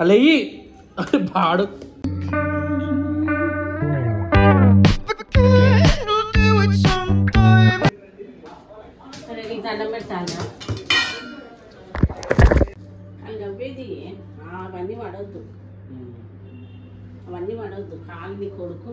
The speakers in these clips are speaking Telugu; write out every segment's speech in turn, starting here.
అలా ఇయ్యి అరే బాడు సరే నీకు దండం పెడతాను అది నవ్వేది ఆ, అవన్నీ పడవద్దు అవన్నీ పడవద్దు కాలు నీ కొడుకు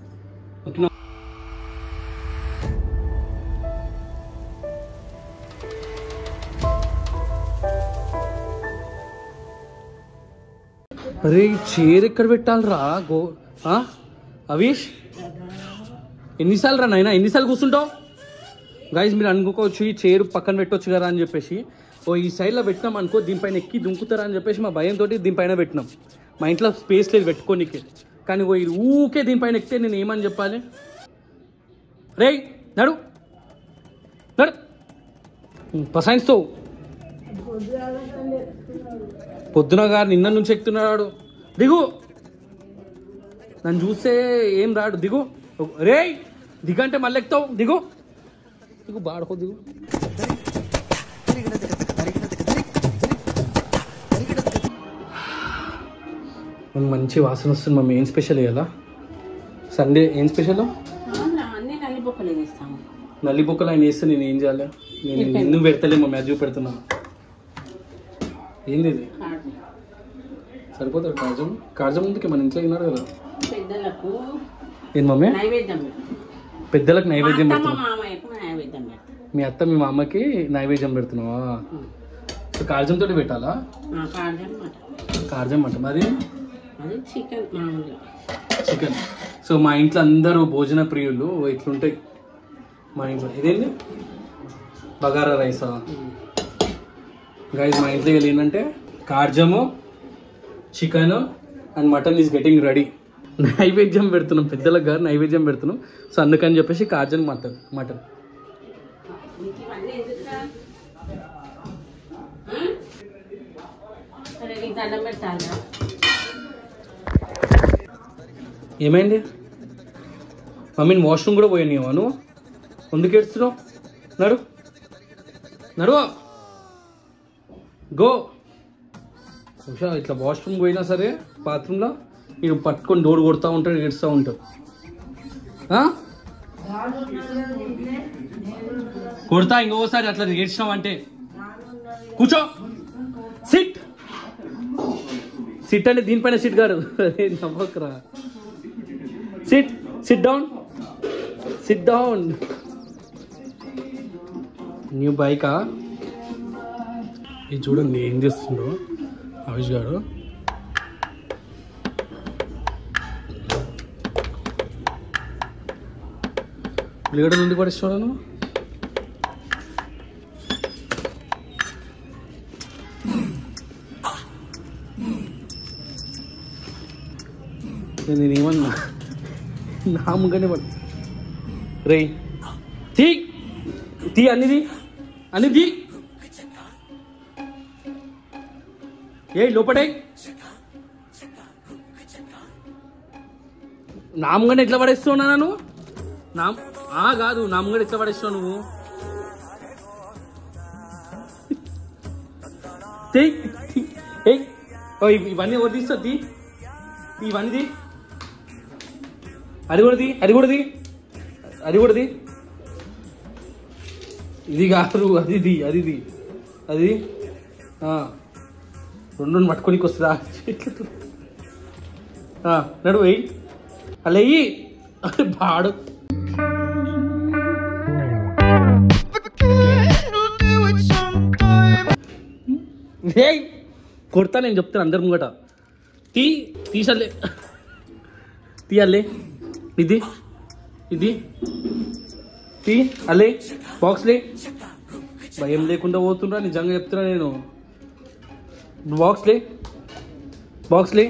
అరే ఈ చైర్ ఎక్కడ పెట్టాలిరా గో ఆ? అవీష్ ఎన్నిసార్లు రా నాయనా ఎన్నిసార్లు కూర్చుంటావు గైజ్ మీరు అనుకోవచ్చు ఈ చైర్ పక్కన పెట్టొచ్చు కదా అని చెప్పేసి ఓ ఈ సైడ్లో పెట్టినాం అనుకో దీనిపైన ఎక్కి దుంకుతారా అని చెప్పేసి మా భయంతో దీనిపైన పెట్టినాం మా ఇంట్లో స్పేస్ లేదు పెట్టుకోనికి కానీ ఓ ఇది ఊకే దీనిపైన ఎక్కితే నేను ఏమని చెప్పాలి రేయ్ నడు నడు పసాయిన్స్తో పొద్దున గారు నిన్న నుంచి ఎక్కుతున్నాడు దిగు నన్ను చూస్తే ఏం రాడు దిగు రేయ్ దిగంటే మళ్ళీ ఎక్కుతావు దిగు దిగు బాడుకో దిగు మనకు మంచి వాసన వస్తుంది మమ్మీ ఏం స్పెషల్ కదా సండే ఏం స్పెషల్ అవునా, అన్నీ నల్లి బొక్కలు వేస్తాము నల్లి బొక్కలు ఆయన వేస్తే నేను ఏం చేయాలి నేను ఎందుకు పెడతలే మమ్మీ అది చూపెడుతున్నాను ఏంది ఇది కాదు సరిపోతాడు కాజం కాజం ముందుకి మన ఇంట్లో ఉన్నాడు కదా పెద్దలకు ఏం మమ్మీ నైవేద్యం పెడతాం పెద్దలకు నైవేద్యం మా అత్త, మా పెడుతున్నావు మామయ్యకు నైవేద్యం పెడతాం మీ అత్త మీ మామకి నైవేద్యం పెడుతున్నావా సో కాజంతో పెట్టాలా ఆ, కాదు అనమాట కాజం అంట మరి అది చికెన్ మామూలుగా చికెన్ సో మా ఇంట్లో అందరూ భోజన ప్రియులు ఇట్లుంటాయి మా ఇంట్లో ఇదేంటి బగారా రైసా గైజ్ మా ఇంట్లో ఇవాళ ఏంటంటే కార్జము chicken and mutton is getting ready నైవేద్యం పెడుతున్నాం పెద్దలకు గారు నైవేద్యం పెడుతున్నాం సో అందుకని చెప్పేసి కార్జన్ మటన్ మటన్ నీకు ఇవన్నీ ఎందుకురా? ఆ? సరే నీకు దండం పెడతాను ఏమైంది మమ్మీని వాష్రూమ్ కూడా పోయాను నువ్వు ఎందుకు ఏడుస్తున్నావు నడు నడు గో ఉషా ఇట్లా వాష్రూమ్ పోయినా సరే బాత్రూంలో ఇక పట్టుకొని డోర్ కొడతా ఉంటాడు ఏడుస్తూ ఉంటాడు ఆ? కొడతా ఇంకోసారి అట్లా ఏడ్చినావు అంటే కూర్చో సిట్ సిట్ అంటే దీనిపైన సిట్ గారు అరే నవ్వకరా sit sit down sit down new బైకా ఇది చూడండి ఏం చేస్తుండో అవిష్ గారు ప్లేడ నుండి పడిస్తున్నాను నేను ఏమన్నా నాముగానే పడు రే తీ తీ అన్నిది అన్నిది ఏ లోపడే నామగానే ఎట్లా పడేస్తున్నా నన్ను నామ్ ఆ కాదు నామగానే ఎట్లా పడేస్తున్నావు నువ్వు తీ తీ. ఏయ్ ఓ ఇవ్- ఇవన్నీ ఎవరు తీస్తా తీ ఇవన్నీ తీ. అది కూడా తీ అది కూడా తీ అది కూడా తీ ఇది కాదు అది ఇది అది ఇది అది ఆ. రెండు రెండు పట్టుకోనికి వస్తుందా చెట్లు ఆ, నడు వెయ్యి అలా వెయ్యి అరే బాడు ఏయ్ కొడతా నేను చెప్తాను అందరి ముంగట తీ తీసలే తీయలే ఇది ఇది తీ అలే బాక్స్లే భయం లేకుండా పోతుండ్రా నిజంగా చెప్తున్నా నేను బాక్స్లే బాక్స్లే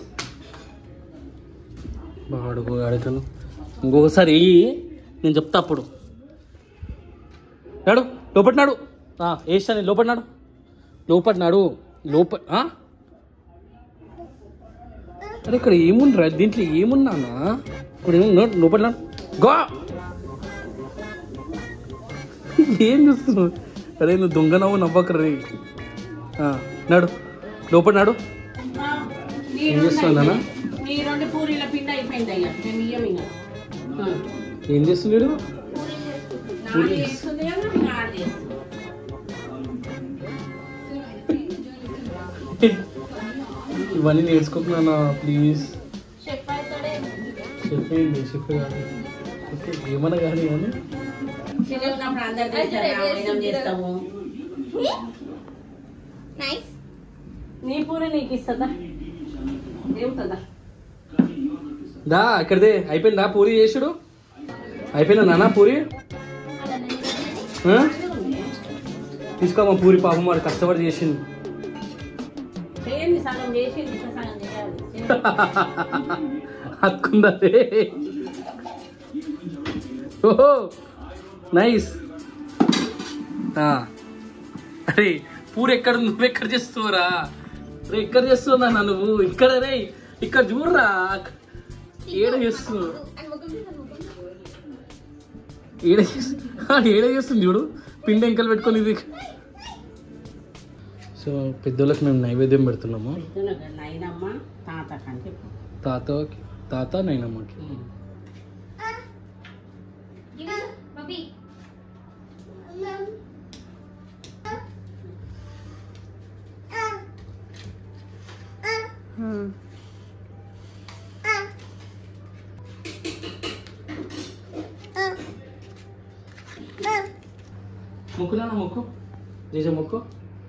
బాడుకో అడగను ఇంకొకసారి వెయ్యి నేను చెప్తా అప్పుడు నాడు లోపటి నాడు వేస్తాను లోపటి నాడు లోపటి నాడు లోప ఆ? అరే ఇక్కడ ఏముండ్రా దీంట్లో ఏమున్నానా ఇప్పుడు ఏమున్నా లోపల నాడు గో ఏం చూస్తున్నావు అరే నువ్వు దొంగ నవ్వు నవ్వకర్రీ నాడు లోపల నాడు నీ ఏం రెండు చేస్తున్నానా? అయిపోయింది. నీ రెండు పూరీల పిండి అయిపోయింది అయ్యా నేను ఇయ్యం ఇంకా ఆ. ఏం చేస్తున్నాడు నాన్న చేస్తుంది కదా నేను ఆడ చేస్తుంది ఇవన్నీ నేర్చుకుంటున్నానా ప్లీజ్ చెప్పాయితోడే చెప్పేయండి చెప్పే కాదు చెప్పే ఏమన్నా కానీ కానీ చిన్న ఉన్నప్పుడు అందరు చేస్తారు మేము చేస్తాము నైస్ నీ పూరి నీకు ఇస్తుందా ఏముతుందా దా ఇక్కడదే అయిపోయిందా పూరి చేసుడు అయిపోయిందా నాన్న పూరి ఆ? తీసుకోమా పూరి పాపం వాడు కష్టపడి చేసింది చేయండి సగం చేసి ఇంకా సగం చేయాలి చేయండి. హత్కుందదే ఓహో నైస్ అరే పూరి ఎక్కడ నువ్వు ఎక్కడ చేస్తున్నావురా రే ఎక్కడ చేస్తున్నా నువ్వు ఇక్కడ రే ఇక్కడ చూడరా ఏడ చేస్తున్నావు ఏడ చేస్తు- ఆ, ఏడ చేస్తుంది చూడు పిండి ఎంకలు పెట్టుకొని ఇది సో పెద్దోళ్ళకి మేము నైవేద్యం పెడుతున్నాము పొద్దున నైనమ్మ తాత కంటే తాత తాత నైనమ్మకి బబీ మొక్కు నాన్న మొక్కు జేజ మొక్కు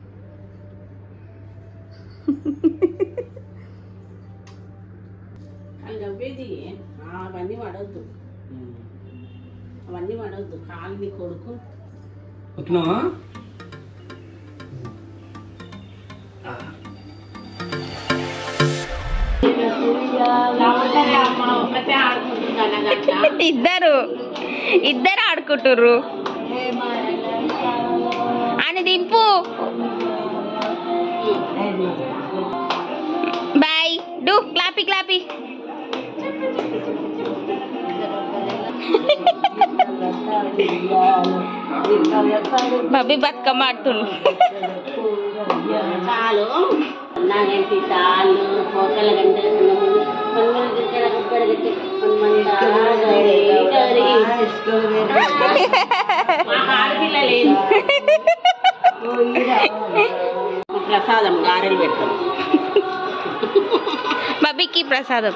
అది నవ్వేది అవన్నీ పడవద్దు అవన్నీ పడవద్దు కాలిని కొడుకు మొక్కినావా లావుంటారే అమ్మ ఒక్కతే ఆడుకుంటుందన్న గంట ఇద్దరు ఇద్దరు ఆడుకుంటుర్రు అని దింపు బాయ్ డు క్లాపీ క్లాపీ బబ్బీ బతుకమ్మ ఆడుతుండు చాలు నాగంటి తాళ్ళు పోకల గంట పన్మల దగ్గర గుబ్బడ గట్టి ఆడపిల్ల లేదు ప్రసాదం గారెలు పెట్టాం బబ్బీకి ప్రసాదం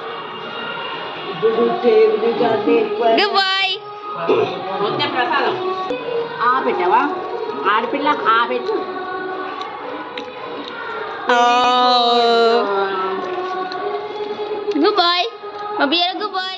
గుడ్ బాయ్ వచ్చే ప్రసాదం ఆ పెట్టావా ఆడపిల్ల ఆ పెట్టు గుడ్ బాయ్ బబ్బీ గుడ్ బాయ్